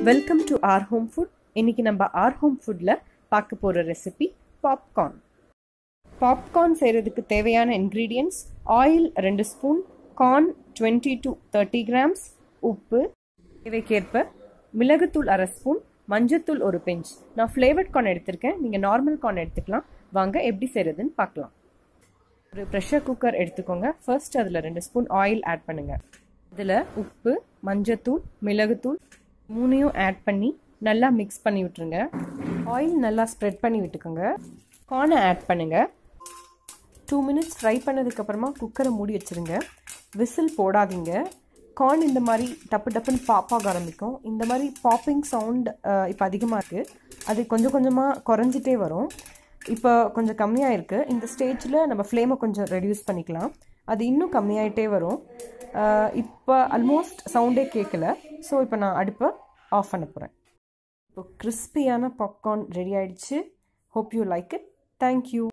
welcome to our home food இன்னைக்கு நம்ம R home ஃபுட்டில் பார்க்க போகிற ரெசிபி பாப்கார்ன் பாப்கார்ன் செய்கிறதுக்கு தேவையான இன்க்ரீடியன்ட்ஸ் ஆயில் ரெண்டு spoon corn twenty to thirty grams உப்பு தேவைக்கேற்ப மிளகுத்தூள் அரை ஸ்பூன் மஞ்சத்தூள் ஒரு பிஞ்ச் நான் ஃப்ளேவர்ட் கார்ன் எடுத்திருக்கேன் நீங்கள் நார்மல் கார்ன் எடுத்துக்கலாம் வாங்க எப்படி செய்கிறதுன்னு பார்க்கலாம் ஒரு ப்ரெஷர் குக்கர் எடுத்துக்கோங்க ஃபர்ஸ்ட் அதில் ரெண்டு ஸ்பூன் ஆயில் ஆட் பண்ணுங்கள் இதில் உப்பு மஞ்சத்தூள் மிளகுத்தூள் மூணையும் ஆட் பண்ணி நல்லா மிக்ஸ் பண்ணி விட்டுருங்க ஆயில் நல்லா ஸ்ப்ரெட் பண்ணி விட்டுக்கோங்க கார்னை ஆட் பண்ணுங்கள் டூ மினிட்ஸ் ஃப்ரை பண்ணதுக்கப்புறமா குக்கரை மூடி வச்சுருங்க விசில் போடாதீங்க கார்ன் இந்த மாதிரி டப்பு டப்புன்னு பாப்பாக ஆரம்பிக்கும் இந்த மாதிரி பாப்பிங் சவுண்ட் இப்போ அதிகமாக இருக்குது அது கொஞ்சம் கொஞ்சமாக குறைஞ்சிட்டே வரும் இப்போ கொஞ்சம் கம்மியாக இருக்குது இந்த ஸ்டேஜில் நம்ம ஃப்ளேமை கொஞ்சம் ரெடியூஸ் பண்ணிக்கலாம் அது இன்னும் கம்மியாயிட்டே வரும் இப்போ ஆல்மோஸ்ட் சவுண்டே கேட்கல ஸோ இப்போ நான் அடுப்பை ஆஃப் பண்ண போகிறேன் இப்போ கிறிஸ்பியான பாப்கார்ன் ரெடி ஆயிடுச்சு hope you like it thank you